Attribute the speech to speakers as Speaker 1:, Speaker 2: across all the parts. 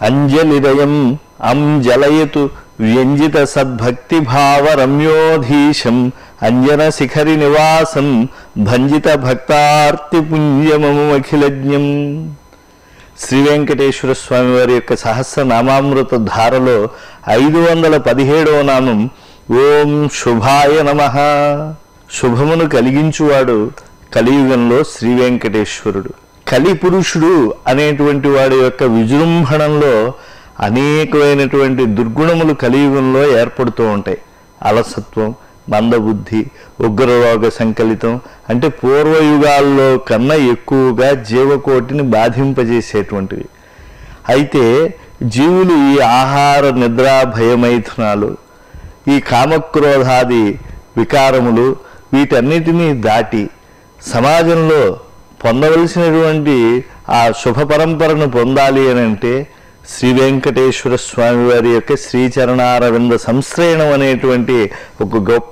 Speaker 1: అంజలిరయం అంజలయతు వ్యంజిత సద్భక్తి భావ రమ్యోధీశం అంజన శిఖరి నివాసం భంజిత భక్తార్తి పుణ్యమము అఖిలజ్ఞం శ్రీ వెంకటేశ్వర స్వామి వారి యొక్క సహస్రనామామృత ధారలో ఐదు వందల పదిహేడవ నామం ఓం శుభాయ నమ శుభమును కలిగించువాడు కలియుగంలో శ్రీ వెంకటేశ్వరుడు కలి పురుషుడు అనేటువంటి వాడి యొక్క విజృంభణంలో అనేకమైనటువంటి దుర్గుణములు కలియుగంలో ఏర్పడుతూ ఉంటాయి అలసత్వం మందబుద్ధి ఉగ్రరోగ సంకలితం అంటే పూర్వయుగాల్లో కన్నా ఎక్కువగా జీవకోటిని బాధింపజేసేటువంటివి అయితే జీవులు ఈ ఆహార నిద్ర భయమైథునాలు ఈ కామక్రోధాది వికారములు వీటన్నిటినీ దాటి సమాజంలో పొందవలసినటువంటి ఆ శుభ పరంపరను పొందాలి అని అంటే శ్రీ వెంకటేశ్వర స్వామి వారి యొక్క శ్రీచరణారవింద సంశ్రయణం అనేటువంటి ఒక గొప్ప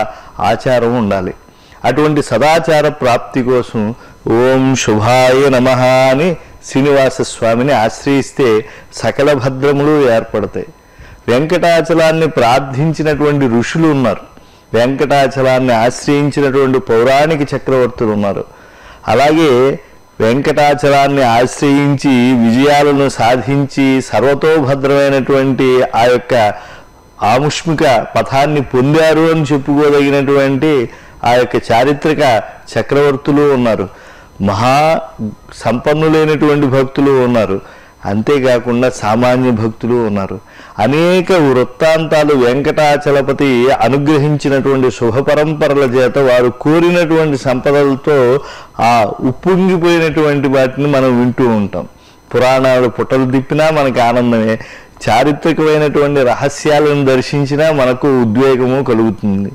Speaker 1: ఆచారం ఉండాలి అటువంటి సదాచార ప్రాప్తి కోసం ఓం శుభాయ నమ అని శ్రీనివాస స్వామిని ఆశ్రయిస్తే సకల భద్రములు ఏర్పడతాయి వెంకటాచలాన్ని ప్రార్థించినటువంటి ఋషులు ఉన్నారు వెంకటాచలాన్ని ఆశ్రయించినటువంటి పౌరాణిక చక్రవర్తులు ఉన్నారు అలాగే వెంకటాచలాన్ని ఆశ్రయించి విజయాలను సాధించి సర్వతోభద్రమైనటువంటి ఆ యొక్క ఆముష్మిక పథాన్ని పొందారు అని చెప్పుకోదగినటువంటి ఆ యొక్క చారిత్రక చక్రవర్తులు ఉన్నారు మహా సంపన్నులైనటువంటి భక్తులు ఉన్నారు అంతేకాకుండా సామాన్య భక్తులు ఉన్నారు అనేక వృత్తాంతాలు వెంకటాచలపతి అనుగ్రహించినటువంటి శుభ పరంపరల చేత వారు కోరినటువంటి సంపదలతో ఆ ఉప్పొంగిపోయినటువంటి వాటిని మనం వింటూ ఉంటాం పురాణాలు పుట్టలు తిప్పినా మనకి ఆనందమే చారిత్రకమైనటువంటి రహస్యాలను దర్శించినా మనకు ఉద్వేగము కలుగుతుంది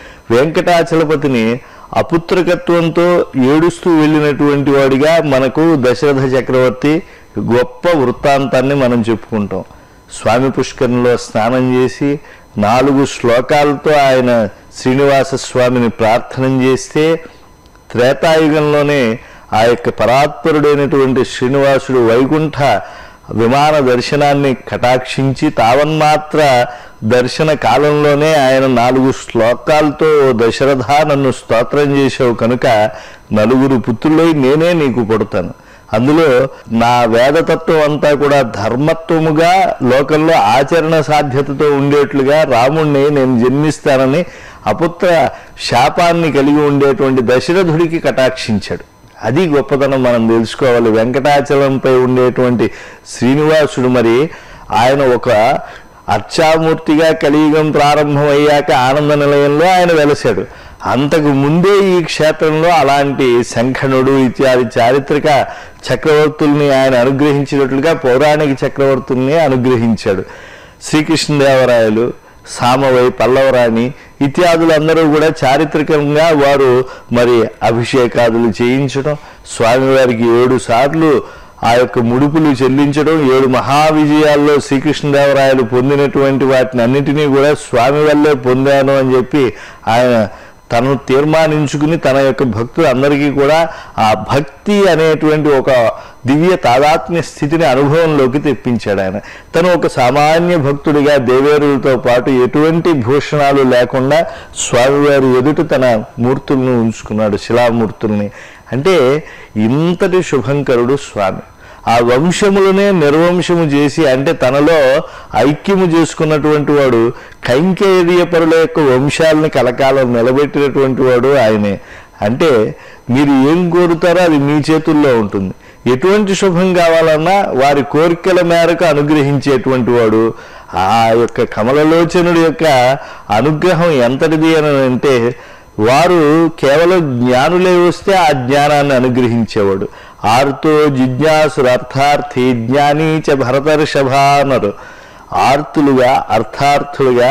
Speaker 1: వెంకటాచలపతిని అపుత్రకత్వంతో ఏడుస్తూ వెళ్ళినటువంటి వాడిగా మనకు దశరథ చక్రవర్తి గొప్ప వృత్తాంతాన్ని మనం చెప్పుకుంటాం స్వామి పుష్కరంలో స్నానం చేసి నాలుగు శ్లోకాలతో ఆయన శ్రీనివాస స్వామిని ప్రార్థన చేస్తే త్రేతాయుగంలోనే ఆ యొక్క పరాత్పరుడైనటువంటి శ్రీనివాసుడు వైకుంఠ విమాన దర్శనాన్ని కటాక్షించి తావన్మాత్ర దర్శన కాలంలోనే ఆయన నాలుగు శ్లోకాలతో "ఓ దశరథ నన్ను స్తోత్రం చేసావు కనుక నలుగురు పుత్రులై నేనే నీకు పుడతాను అందులో నా వేదతత్వం అంతా కూడా ధర్మత్వముగా లోకంలో ఆచరణ సాధ్యతతో ఉండేట్లుగా రాముణ్ణి నేను జన్మిస్తానని అపుత్ర శాపాన్ని కలిగి ఉండేటువంటి దశరథుడికి కటాక్షించాడు అది గొప్పతనం మనం తెలుసుకోవాలి వెంకటాచలంపై ఉండేటువంటి శ్రీనివాసుడు మరి ఆయన ఒక అర్చామూర్తిగా కలియుగం ప్రారంభమయ్యాక ఆనంద నిలయంలో ఆయన వెలసాడు అంతకు ముందే ఈ క్షేత్రంలో అలాంటి శంఖనుడు ఇత్యాది చారిత్రక చక్రవర్తుల్ని ఆయన అనుగ్రహించినట్లుగా పౌరాణిక చక్రవర్తుల్ని అనుగ్రహించాడు శ్రీకృష్ణదేవరాయలు సామవై పల్లవరాణి ఇత్యాదులందరూ కూడా చారిత్రకంగా వారు మరి అభిషేకాదులు చేయించడం స్వామివారికి ఏడు సార్లు ఆ యొక్క ముడుపులు చెల్లించడం ఏడు మహావిజయాల్లో శ్రీకృష్ణదేవరాయలు పొందినటువంటి వాటిని అన్నిటినీ కూడా స్వామి వల్లే పొందాను అని చెప్పి ఆయన తను తీర్మానించుకుని తన యొక్క భక్తులు అందరికీ కూడా ఆ భక్తి అనేటువంటి ఒక దివ్య తాదాత్మ్య స్థితిని అనుభవంలోకి తెప్పించాడు ఆయన తను ఒక సామాన్య భక్తుడిగా దేవేరులతో పాటు ఎటువంటి భూషణాలు లేకుండా స్వామివారి ఎదుట తన మూర్తులను ఉంచుకున్నాడు శిలామూర్తుల్ని అంటే ఇంతటి శుభంకరుడు స్వామి ఆ వంశములనే నిర్వంశము చేసి అంటే తనలో ఐక్యము చేసుకున్నటువంటి వాడు కైంకేర్య పరుల యొక్క వంశాలని కలకాలం నిలబెట్టినటువంటి వాడు ఆయనే అంటే మీరు ఏం కోరుతారో అది మీ చేతుల్లో ఉంటుంది ఎటువంటి శుభం కావాలన్నా వారి కోరికల మేరకు అనుగ్రహించేటువంటి వాడు ఆ యొక్క కమలలోచనుడి యొక్క అనుగ్రహం ఎంతటిది అని అంటే వారు కేవలం జ్ఞానులే వస్తే ఆ జ్ఞానాన్ని అనుగ్రహించేవాడు ఆర్తో జిజ్ఞాసురు అర్థార్థి జ్ఞానీ చ భరతర్షభ అన్నారు ఆర్తులుగా అర్థార్థులుగా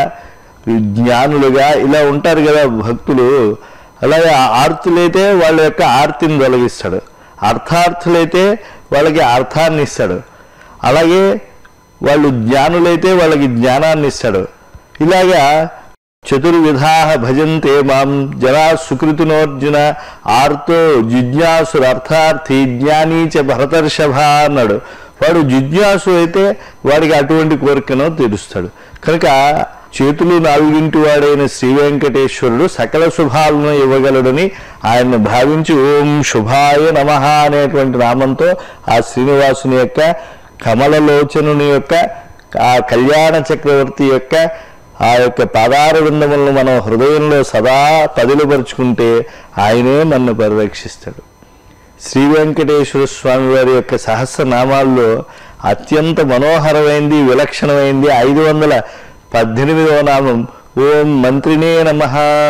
Speaker 1: జ్ఞానులుగా ఇలా ఉంటారు కదా భక్తులు అలాగే ఆ ఆర్తులైతే వాళ్ళ యొక్క ఆర్తిని తొలగిస్తాడు అర్థార్థులైతే వాళ్ళకి అర్థాన్ని ఇస్తాడు అలాగే వాళ్ళు జ్ఞానులైతే వాళ్ళకి జ్ఞానాన్ని ఇస్తాడు ఇలాగా చతుర్విధా భజంతే మాం జనా సుకృతినోర్జున ఆర్తో జిజ్ఞాసురర్థార్థి జ్ఞానీ చ భరతర్షభ అన్నాడు వాడు జిజ్ఞాసు అయితే వాడికి అటువంటి కోరికను తీరుస్తాడు కనుక చేతులు నాలుగింటి వాడైన శ్రీ వెంకటేశ్వరుడు సకల శుభాలను ఇవ్వగలడని ఆయన భావించి ఓం శుభాయ నమ అనేటువంటి నామంతో ఆ శ్రీనివాసుని యొక్క కమలలోచనుని యొక్క ఆ కళ్యాణ చక్రవర్తి యొక్క ఆ యొక్క పాదార విందములను మనం హృదయంలో సదా పదిలుపరుచుకుంటే ఆయనే నన్ను పరిరక్షిస్తాడు శ్రీ వెంకటేశ్వర స్వామి వారి యొక్క సహస్రనామాల్లో అత్యంత మనోహరమైంది విలక్షణమైంది ఐదు వందల పద్దెనిమిదవ నామం ఓం మంత్రినే నమ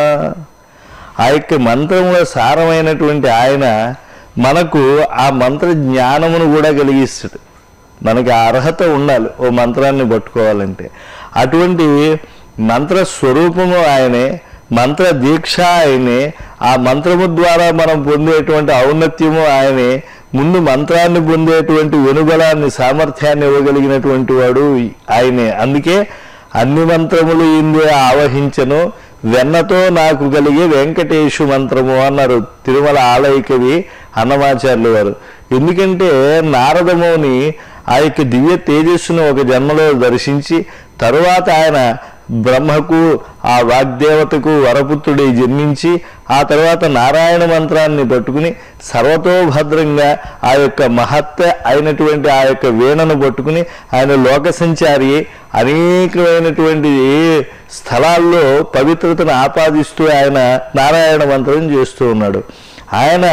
Speaker 1: ఆ యొక్క మంత్రముల సారమైనటువంటి ఆయన మనకు ఆ మంత్ర జ్ఞానమును కూడా కలిగిస్తాడు మనకి ఆ అర్హత ఉండాలి ఓ మంత్రాన్ని పట్టుకోవాలంటే అటువంటి మంత్ర స్వరూపము ఆయనే మంత్ర దీక్ష ఆయనే ఆ మంత్రము ద్వారా మనం పొందేటువంటి ఔన్నత్యము ఆయనే ముందు మంత్రాన్ని పొందేటువంటి వెనుబలాన్ని సామర్థ్యాన్ని ఇవ్వగలిగినటువంటి వాడు ఆయనే అందుకే అన్ని మంత్రములు ఇందే ఆవహించను వెన్నతో నాకు కలిగే వెంకటేశు మంత్రము అన్నారు తిరుమల ఆలయకవి అన్నమాచార్యులు వారు ఎందుకంటే నారదముని ఆ యొక్క దివ్య తేజస్సును ఒక జన్మలో దర్శించి తరువాత ఆయన బ్రహ్మకు ఆ వాగ్దేవతకు వరపుత్రుడై జన్మించి ఆ తర్వాత నారాయణ మంత్రాన్ని పట్టుకుని సర్వతోభద్రంగా ఆ యొక్క మహత్త అయినటువంటి ఆ యొక్క వీణను పట్టుకుని ఆయన లోక సంచారి అనేకమైనటువంటి స్థలాల్లో పవిత్రతను ఆపాదిస్తూ ఆయన నారాయణ మంత్రం చేస్తూ ఉన్నాడు ఆయన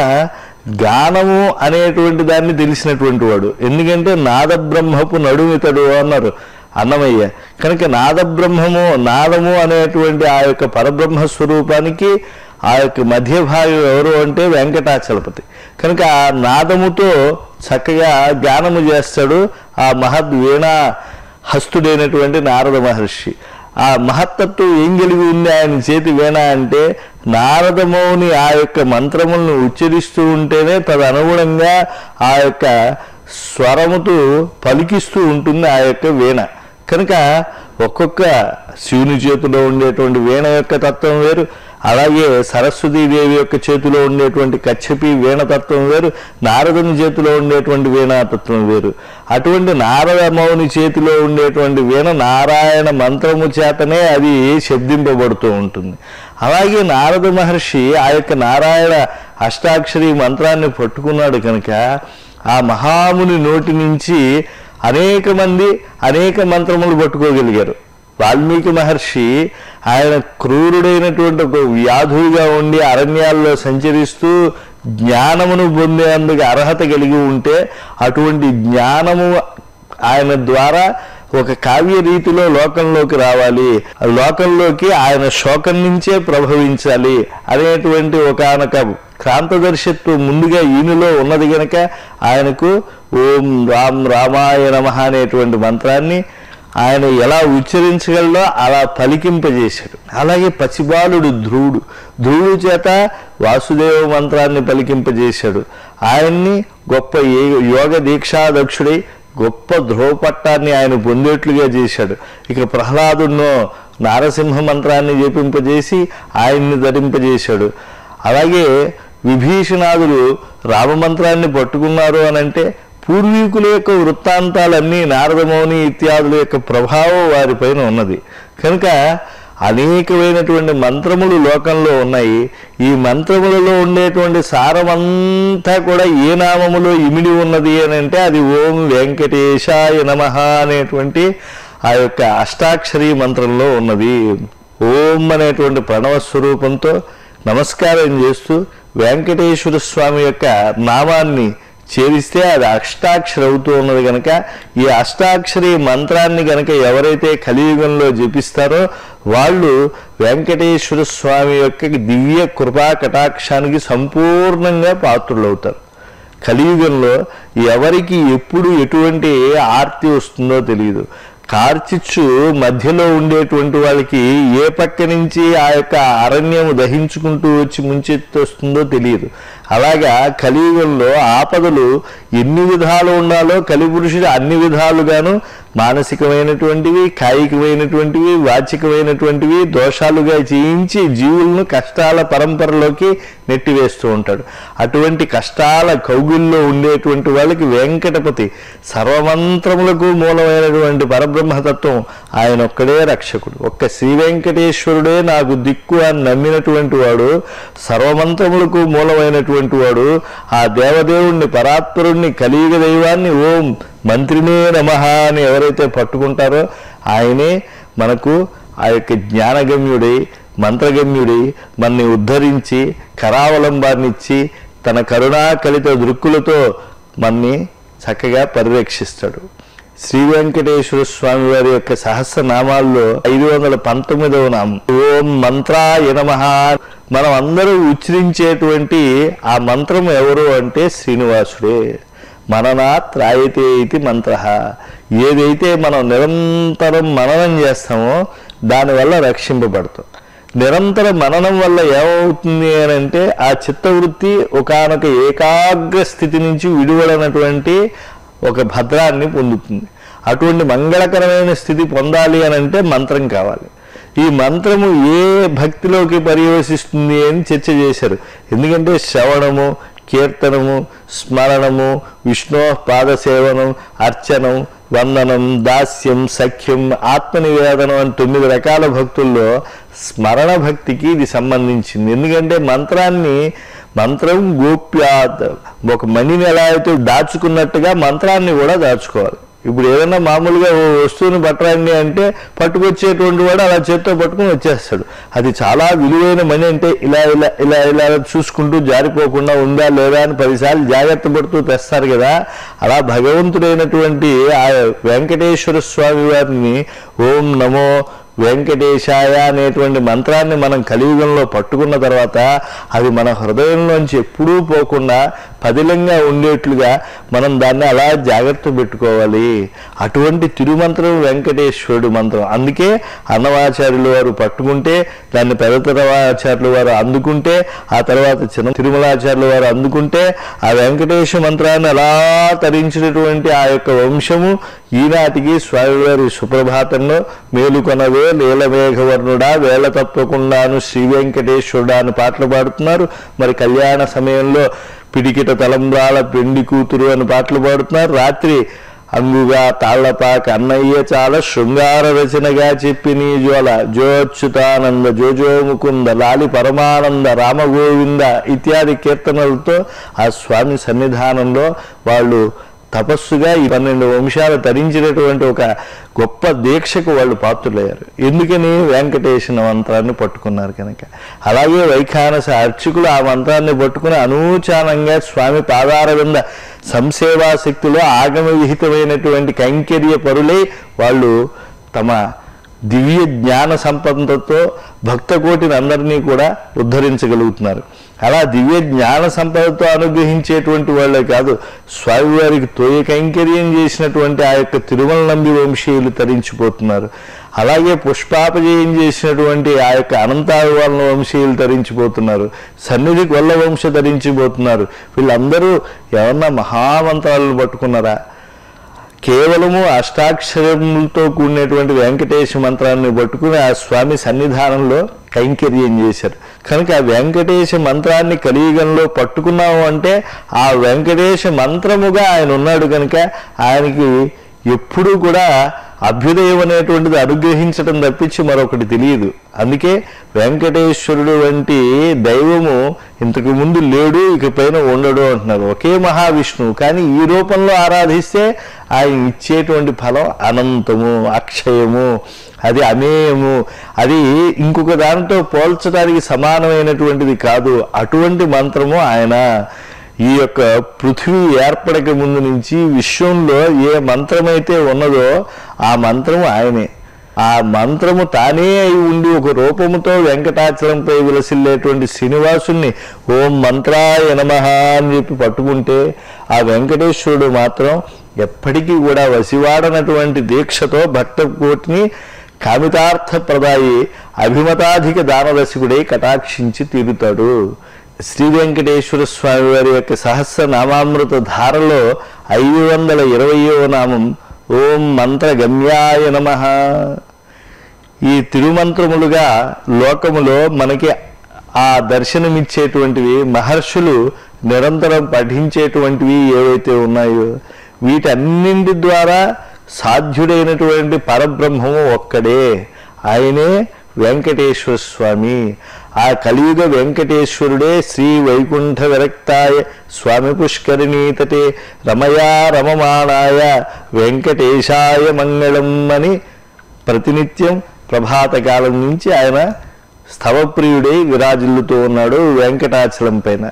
Speaker 1: గానము అనేటువంటి దాన్ని తెలిసినటువంటి వాడు ఎందుకంటే నాదబ్రహ్మపు నడుమితడు అన్నారు అన్నమయ్య కనుక నాదబ్రహ్మము నాదము అనేటువంటి ఆ యొక్క పరబ్రహ్మ స్వరూపానికి ఆ యొక్క మధ్య భాగం ఎవరు అంటే వెంకటాచలపతి కనుక ఆ నాదముతో చక్కగా గానము చేస్తాడు ఆ మహద్ వీణా హస్తుడైనటువంటి నారద మహర్షి ఆ మహత్తత్వం ఏం కలిగి ఉంది ఆయన చేతి వీణ అంటే నారదమౌని ఆ యొక్క మంత్రములను ఉచ్చరిస్తూ ఉంటేనే తదనుగుణంగా ఆ యొక్క స్వరముతో పలికిస్తూ ఉంటుంది ఆ యొక్క వీణ కనుక ఒక్కొక్క శివుని చేతిలో ఉండేటువంటి వీణ యొక్క తత్వం వేరు అలాగే సరస్వతీదేవి యొక్క చేతిలో ఉండేటువంటి కచ్చపి వీణతత్వం వేరు నారదుని చేతిలో ఉండేటువంటి వీణాతత్వం వేరు అటువంటి నారద మౌని చేతిలో ఉండేటువంటి వీణ నారాయణ మంత్రము చేతనే అది శబ్దింపబడుతూ ఉంటుంది అలాగే నారద మహర్షి ఆ యొక్క నారాయణ అష్టాక్షరి మంత్రాన్ని పట్టుకున్నాడు కనుక ఆ మహాముని నోటి నుంచి అనేక మంది అనేక మంత్రములు పట్టుకోగలిగారు వాల్మీకి మహర్షి ఆయన క్రూరుడైనటువంటి ఒక వ్యాధుడిగా ఉండి అరణ్యాల్లో సంచరిస్తూ జ్ఞానమును పొందేందుకు అర్హత కలిగి ఉంటే అటువంటి జ్ఞానము ఆయన ద్వారా ఒక కావ్య రీతిలో లోకంలోకి రావాలి ఆ లోకంలోకి ఆయన శోకం నుంచే ప్రభవించాలి అనేటువంటి ఒకనొక క్రాంతదర్శిత్వం ముందుగా ఈయనలో ఉన్నది గనక ఆయనకు ఓం రామ్ రామాయ నమః అనేటువంటి మంత్రాన్ని ఆయన ఎలా ఉచ్చరించగలడో అలా పలికింపజేశాడు అలాగే పసిబాలుడు ధ్రువుడు ధ్రువుడు చేత వాసుదేవ మంత్రాన్ని పలికింపజేశాడు ఆయన్ని గొప్ప ఏ- యోగ దీక్షాదక్షుడై గొప్ప ధ్రువపట్టాన్ని ఆయన పొందేట్లుగా చేశాడు ఇక ప్రహ్లాదున్నో నారసింహ మంత్రాన్ని జపింపజేసి ఆయన్ని ధరింపజేశాడు అలాగే విభీషణాదులు రామమంత్రాన్ని పట్టుకున్నారు అనంటే పూర్వీకుల యొక్క వృత్తాంతాలన్నీ నారదమౌని ఇత్యాదుల యొక్క ప్రభావం వారిపైన ఉన్నది కనుక అనేకమైనటువంటి మంత్రములు లోకంలో ఉన్నాయి ఈ మంత్రములలో ఉండేటువంటి సారమంతా కూడా ఏ నామములో ఇమిడి ఉన్నది అని అంటే అది ఓం వెంకటేశాయ నమ అనేటువంటి ఆ యొక్క అష్టాక్షరి మంత్రంలో ఉన్నది ఓం అనేటువంటి ప్రణవ స్వరూపంతో నమస్కారం చేస్తూ వెంకటేశ్వర స్వామి యొక్క నామాన్ని చేరిస్తే అది అష్టాక్షరి అవుతూ ఉన్నది కనుక ఈ అష్టాక్షరి మంత్రాన్ని కనుక ఎవరైతే కలియుగంలో జపిస్తారో వాళ్ళు వెంకటేశ్వర స్వామి యొక్క దివ్య కృపా కటాక్షానికి సంపూర్ణంగా పాత్రులవుతారు కలియుగంలో ఎవరికి ఎప్పుడు ఎటువంటి ఆర్తి వస్తుందో తెలియదు కార్చిచ్చు మధ్యలో ఉండేటువంటి వాళ్ళకి ఏ పక్క నుంచి ఆ యొక్క అరణ్యము దహించుకుంటూ వచ్చి ముంచెత్తొస్తుందో తెలియదు అలాగా కలియుగంలో ఆపదలు ఎన్ని విధాలు ఉండాలో కలిపురుషుడు అన్ని విధాలుగాను మానసికమైనటువంటివి కాయికమైనటువంటివి వాచికమైనటువంటివి దోషాలుగా చేయించి జీవులను కష్టాల పరంపరలోకి నెట్టివేస్తూ ఉంటాడు అటువంటి కష్టాల కౌగుల్లో ఉండేటువంటి వాళ్ళకి వెంకటపతి సర్వమంత్రములకు మూలమైనటువంటి పరబ్రహ్మతత్వం ఆయన ఒక్కడే రక్షకుడు ఒక్క శ్రీ వెంకటేశ్వరుడే నాకు దిక్కు అని నమ్మినటువంటి వాడు సర్వమంత్రములకు మూలమైనటువంటి వాడు ఆ దేవదేవుణ్ణి పరాత్పరుణ్ణి కలియుగ దైవాన్ని ఓం మంత్రినే నమః అని ఎవరైతే పట్టుకుంటారో ఆయనే మనకు ఆ యొక్క జ్ఞానగమ్యుడై మంత్రగమ్యుడై మనని ఉద్ధరించి కరావలంబాన్నిచ్చి తన కరుణా కలిత దృక్కులతో మన్ని చక్కగా పరిరక్షిస్తాడు శ్రీ వెంకటేశ్వర స్వామి వారి యొక్క సహస్రనామాల్లో ఐదు వందల పంతొమ్మిదవ నామం ఓం మంత్రాయ నమః మనం అందరూ ఉచ్చరించేటువంటి ఆ మంత్రం ఎవరు అంటే శ్రీనివాసుడే మననాత్ రాయతే ఇది మంత్ర ఏదైతే మనం నిరంతరం మననం చేస్తామో దానివల్ల రక్షింపబడతాం నిరంతర మననం వల్ల ఏమవుతుంది అని అంటే ఆ చిత్తవృత్తి ఒకనొక ఏకాగ్ర స్థితి నుంచి విడువడనటువంటి ఒక భద్రాన్ని పొందుతుంది అటువంటి మంగళకరమైన స్థితి పొందాలి అని అంటే మంత్రం కావాలి ఈ మంత్రము ఏ భక్తిలోకి పర్యవసిస్తుంది అని చర్చ చేశారు ఎందుకంటే శ్రవణము కీర్తనము స్మరణము విష్ణు పాదసేవనం అర్చనం వందనం దాస్యం సఖ్యం ఆత్మనివేదనం అని తొమ్మిది రకాల భక్తుల్లో స్మరణ భక్తికి ఇది సంబంధించింది ఎందుకంటే మంత్రాన్ని మంత్రం గోప్యాత్ ఒక మణిని ఎలా అయితే దాచుకున్నట్టుగా మంత్రాన్ని కూడా దాచుకోవాలి ఇప్పుడు ఏదైనా మామూలుగా ఓ వస్తువుని పట్టరండి అంటే పట్టుకొచ్చేటువంటి వాడు అలా చేత్తో పట్టుకుని వచ్చేస్తాడు అది చాలా విలువైన మణి అంటే ఇలా ఇలా ఇలా ఇలా చూసుకుంటూ జారిపోకుండా ఉందా లేదా అని పదిసార్లు జాగ్రత్త పడుతూ తెస్తారు కదా అలా భగవంతుడైనటువంటి ఆ వెంకటేశ్వర స్వామి వారిని ఓం నమో వెంకటేశాయ అనేటువంటి మంత్రాన్ని మనం కలియుగంలో పట్టుకున్న తర్వాత అది మన హృదయంలోంచి ఎప్పుడూ పోకుండా పదిలంగా ఉండేట్లుగా మనం దాన్ని అలా జాగ్రత్త పెట్టుకోవాలి అటువంటి తిరుమంత్రం వెంకటేశ్వరుడు మంత్రం అందుకే అన్నమాచార్యులు వారు పట్టుకుంటే దాన్ని పెదతరవాచార్యులు వారు అందుకుంటే ఆ తర్వాత చిన్న తిరుమలాచార్యులు వారు అందుకుంటే ఆ వెంకటేశ్వర మంత్రాన్ని అలా తరించినటువంటి ఆ యొక్క వంశము ఈనాటికి స్వామివారి సుప్రభాతంలో మేలుకొనవే నీలమేఘవర్ణుడా వేళ తప్పకుండాను శ్రీ వెంకటేశ్వరుడా అని పాటలు పాడుతున్నారు మరి కళ్యాణ సమయంలో పిడికిట తలంబ్రాల పెండి కూతురు అని పాటలు పాడుతున్నారు రాత్రి అంగుగా తాళ్లపాక అన్నయ్య చాలా శృంగార రచనగా చెప్పి నీ జోల జోచ్యుతానంద జోజో ముకుంద లాలి పరమానంద రామగోవింద ఇత్యాది కీర్తనలతో ఆ స్వామి సన్నిధానంలో వాళ్ళు తపస్సుగా ఈ పన్నెండు వంశాలు తరించినటువంటి ఒక గొప్ప దీక్షకు వాళ్ళు పాత్రులయ్యారు ఎందుకని వెంకటేశ్వర మంత్రాన్ని పట్టుకున్నారు కనుక అలాగే వైఖానస అర్చకులు ఆ మంత్రాన్ని పట్టుకుని అనూచానంగా స్వామి పాదార వింద సంసేవాశక్తిలో ఆగమ విహితమైనటువంటి కైంకర్య పరులై వాళ్ళు తమ దివ్య జ్ఞాన సంపదతో భక్తకోటిని అందరినీ కూడా ఉద్ధరించగలుగుతున్నారు అలా దివ్య జ్ఞాన సంపదతో అనుగ్రహించేటువంటి వాళ్ళే కాదు స్వామివారికి తోయ కైంకర్యం చేసినటువంటి ఆ యొక్క తిరుమల నంబి వంశీయులు తరించిపోతున్నారు అలాగే పుష్పాపజయం చేసినటువంటి ఆ యొక్క అనంతావివాళ్ళ వంశీయులు తరించిపోతున్నారు సన్నిధి గొల్ల వంశ తరించిపోతున్నారు వీళ్ళందరూ ఎవరన్నా మహామంత్రాలను పట్టుకున్నారా కేవలము అష్టాక్షరములతో కూడినటువంటి వెంకటేశ మంత్రాన్ని పట్టుకుని ఆ స్వామి సన్నిధానంలో కైంకర్యం చేశారు కనుక ఆ వెంకటేశ మంత్రాన్ని కలియుగంలో పట్టుకున్నాము అంటే ఆ వెంకటేశ మంత్రముగా ఆయన ఉన్నాడు కనుక ఆయనకి ఎప్పుడూ కూడా అభ్యుదయం అనేటువంటిది అనుగ్రహించడం తప్పించి మరొకటి తెలియదు అందుకే వెంకటేశ్వరుడు వంటి దైవము ఇంతకు ముందు లేడు ఇక పైన ఉండడు అంటున్నారు ఒకే మహావిష్ణువు కానీ ఈ రూపంలో ఆరాధిస్తే ఆయన ఇచ్చేటువంటి ఫలం అనంతము అక్షయము అది అమేయము అది ఇంకొక దానితో పోల్చడానికి సమానమైనటువంటిది కాదు అటువంటి మంత్రము ఆయన ఈ యొక్క పృథ్వీ ఏర్పడక ముందు నుంచి విశ్వంలో ఏ మంత్రమైతే ఉన్నదో ఆ మంత్రము ఆయనే ఆ మంత్రము తానే అయి ఉండి ఒక రూపముతో వెంకటాచలంపై విలసిల్లేటువంటి శ్రీనివాసుని ఓం మంత్రాయ నమః అని చెప్పి పట్టుకుంటే ఆ వెంకటేశ్వరుడు మాత్రం ఎప్పటికీ కూడా వసివాడనటువంటి దీక్షతో భక్త కోటిని కామితార్థప్రదాయి అభిమతాధిక దానరసికుడై కటాక్షించి తీరుతాడు శ్రీ వెంకటేశ్వర స్వామి వారి యొక్క సహస్ర నామామృత ధారలో ఐదు వందల ఇరవయో నామం ఓం మంత్రగమ్యాయ నమ ఈ తిరుమంత్రములుగా లోకములో మనకి ఆ దర్శనమిచ్చేటువంటివి మహర్షులు నిరంతరం పఠించేటువంటివి ఏవైతే ఉన్నాయో వీటన్నింటి ద్వారా సాధ్యుడైనటువంటి పరబ్రహ్మము ఒక్కడే ఆయనే వెంకటేశ్వర స్వామి ఆ కలియుగ వెంకటేశ్వరుడే శ్రీ వైకుంఠ విరక్తాయ స్వామి పుష్కరిణీతటే రమయా రమమాణాయ వెంకటేశాయ మంగళం అని ప్రతినిత్యం ప్రభాత కాలం నుంచి ఆయన స్థవప్రియుడై విరాజిల్లుతూ ఉన్నాడు వెంకటాచలం పైన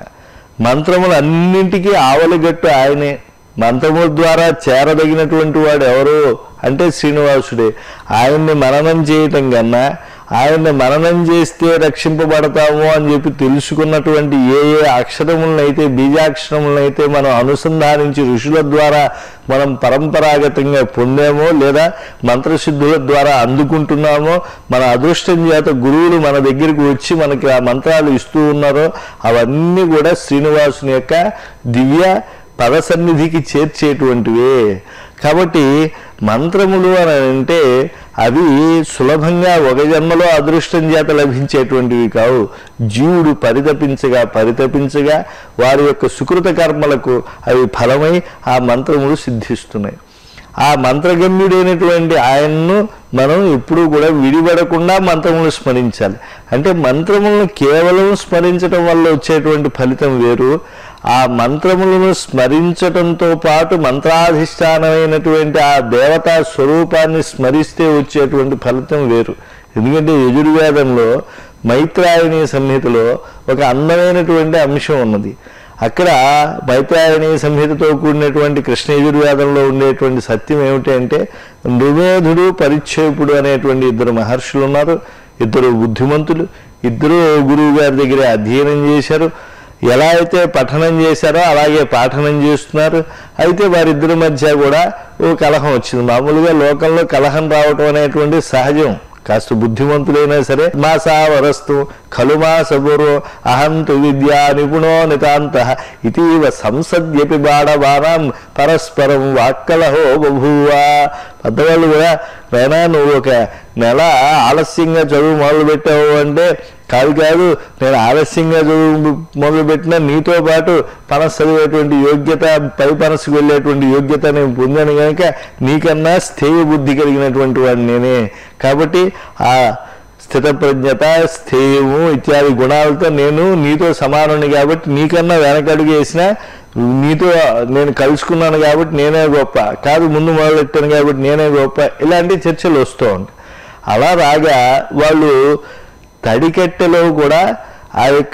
Speaker 1: మంత్రములన్నింటికీ ఆవలిగట్టు ఆయనే మంత్రముల ద్వారా చేరదగినటువంటి వాడు ఎవరు అంటే శ్రీనివాసుడే ఆయన్ని మననం చేయటం కన్నా ఆయన్ని మననం చేస్తే రక్షింపబడతాము అని చెప్పి తెలుసుకున్నటువంటి ఏ ఏ అక్షరములనైతే బీజాక్షరములనైతే మనం అనుసంధానించి ఋషుల ద్వారా మనం పరంపరాగతంగా పొందామో లేదా మంత్రసిద్ధుల ద్వారా అందుకుంటున్నామో మన అదృష్టం చేత గురువులు మన దగ్గరికి వచ్చి మనకి ఆ మంత్రాలు ఇస్తూ ఉన్నారో అవన్నీ కూడా శ్రీనివాసుని యొక్క దివ్య పద సన్నిధికి చేర్చేటువంటివే కాబట్టి మంత్రములు అని అంటే అవి సులభంగా ఒక జన్మలో అదృష్టం చేత లభించేటువంటివి కావు జీవుడు పరితపించగా పరితపించగా వారి యొక్క సుకృత కర్మలకు అవి ఫలమై ఆ మంత్రములు సిద్ధిస్తున్నాయి ఆ మంత్రగమ్యుడైనటువంటి ఆయన్ను మనం ఎప్పుడూ కూడా విడిపడకుండా మంత్రములు స్మరించాలి అంటే మంత్రములను కేవలం స్మరించడం వల్ల వచ్చేటువంటి ఫలితం వేరు ఆ మంత్రములను స్మరించటంతో పాటు మంత్రాధిష్టానమైనటువంటి ఆ దేవతా స్వరూపాన్ని స్మరిస్తే వచ్చేటువంటి ఫలితం వేరు ఎందుకంటే యజుర్వేదంలో మైత్రాయణి సంహితలో ఒక అందమైనటువంటి అంశం ఉన్నది అక్కడ మైత్రాయణి సంహితతో కూడినటువంటి కృష్ణ యజుర్వేదంలో ఉండేటువంటి సత్యం ఏమిటి అంటే నృమేధుడు పరిచ్ఛేపుడు అనేటువంటి ఇద్దరు మహర్షులు ఉన్నారు ఇద్దరు బుద్ధిమంతులు ఇద్దరు గురువు గారి దగ్గర అధ్యయనం చేశారు ఎలా అయితే పఠనం చేశారో అలాగే పాఠనం చేస్తున్నారు అయితే వారిద్దరి మధ్య కూడా ఓ కలహం వచ్చింది మామూలుగా లోకంలో కలహం రావటం అనేటువంటి సహజం కాస్త బుద్ధిమంతులైనా సరే మా సావరస్తు ఖలు మా సబురో అహంతు విద్యా నిపుణో నితాంత ఇటీవ సంసద్యపి బాణబాణం పరస్పరం వాక్కలహో బభూవా పెద్దవాళ్ళు కూడా నైనా నువ్వు ఒక నెల ఆలస్యంగా చదువు మొదలు పెట్టావు అంటే కాదు కాదు నేను ఆలస్యంగా చదువు మొదలుపెట్టినా నీతో పాటు పనస్ చదివేటువంటి యోగ్యత పై పనసుకు వెళ్ళేటువంటి యోగ్యత నేను పొందాను కనుక నీకన్నా స్థేయ బుద్ధి కలిగినటువంటి వాడిని నేనే కాబట్టి ఆ స్థితప్రజ్ఞత స్థేయము ఇత్యాది గుణాలతో నేను నీతో సమానుని కాబట్టి నీకన్నా వెనకడుగు వేసిన నీతో నేను కలుసుకున్నాను కాబట్టి నేనే గొప్ప కాదు ముందు మొదలెట్టాను కాబట్టి నేనే గొప్ప ఇలాంటి చర్చలు వస్తూ ఉంటాయి అలా రాగా వాళ్ళు తడికెట్టెలో కూడా ఆ యొక్క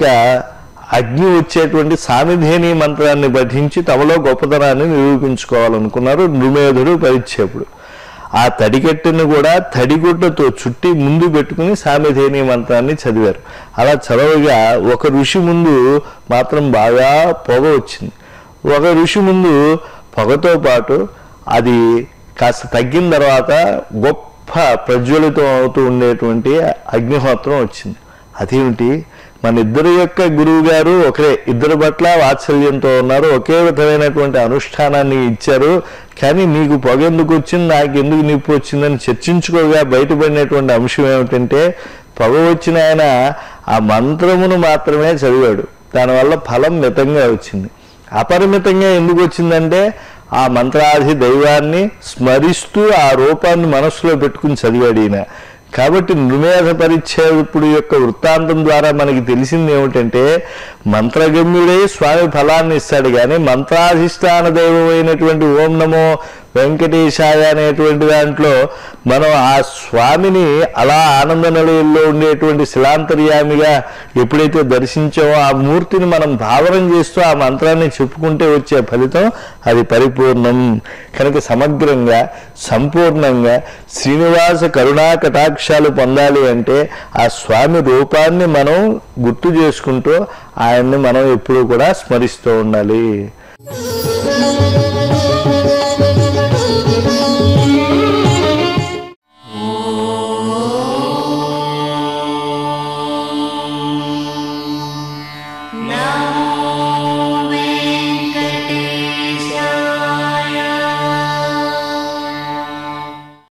Speaker 1: అగ్ని వచ్చేటువంటి సామిధేని మంత్రాన్ని పఠించి తమలో గొప్పతనాన్ని నిరూపించుకోవాలనుకున్నారు నృమేధుడు పరిచ్ఛేపుడు ఆ తడికెట్టును కూడా తడిగుడ్డతో చుట్టి ముందు పెట్టుకుని సామిధేని మంత్రాన్ని చదివారు అలా చదవగా ఒక ఋషి ముందు మాత్రం బాగా పొగ వచ్చింది ఒక ఋషి ముందు పొగతో పాటు అది కాస్త తగ్గిన తర్వాత గొప్ప ప్రజ్వలితం అవుతూ ఉండేటువంటి అగ్నిహోత్రం వచ్చింది అదేమిటి మన ఇద్దరి యొక్క గురువు గారు ఒకే ఇద్దరి పట్ల వాత్సల్యంతో ఉన్నారు ఒకే విధమైనటువంటి అనుష్ఠానాన్ని ఇచ్చారు కానీ నీకు పొగ ఎందుకు వచ్చింది నాకు ఎందుకు నిప్పు వచ్చిందని చర్చించుకోగా బయటపడినటువంటి అంశం ఏమిటంటే పొగ వచ్చిన ఆయన ఆ మంత్రమును మాత్రమే చదివాడు దానివల్ల ఫలం మితంగా వచ్చింది అపరిమితంగా ఎందుకు వచ్చిందంటే ఆ మంత్రాధి దైవాన్ని స్మరిస్తూ ఆ రూపాన్ని మనస్సులో పెట్టుకుని చదివాడు ఈయన కాబట్టి నృమేధ పరిచ్ఛేదపుడు యొక్క వృత్తాంతం ద్వారా మనకి తెలిసింది ఏమిటంటే మంత్రగమ్యుడై స్వామి ఫలాన్ని ఇస్తాడు కానీ మంత్రాధిష్టాన దైవమైనటువంటి ఓం నమో వెంకటేశాయ అనేటువంటి దాంట్లో మనం ఆ స్వామిని అలా ఆనంద నిలయంలో ఉండేటువంటి శిలాంతర్యామిగా ఎప్పుడైతే దర్శించామో ఆ మూర్తిని మనం భావన చేస్తూ ఆ మంత్రాన్ని చెప్పుకుంటే వచ్చే ఫలితం అది పరిపూర్ణం కనుక సమగ్రంగా సంపూర్ణంగా శ్రీనివాస కరుణా కటాక్షాలు పొందాలి అంటే ఆ స్వామి రూపాన్ని మనం గుర్తు చేసుకుంటూ ఆయన్ని మనం ఎప్పుడూ కూడా స్మరిస్తూ ఉండాలి
Speaker 2: Thank you.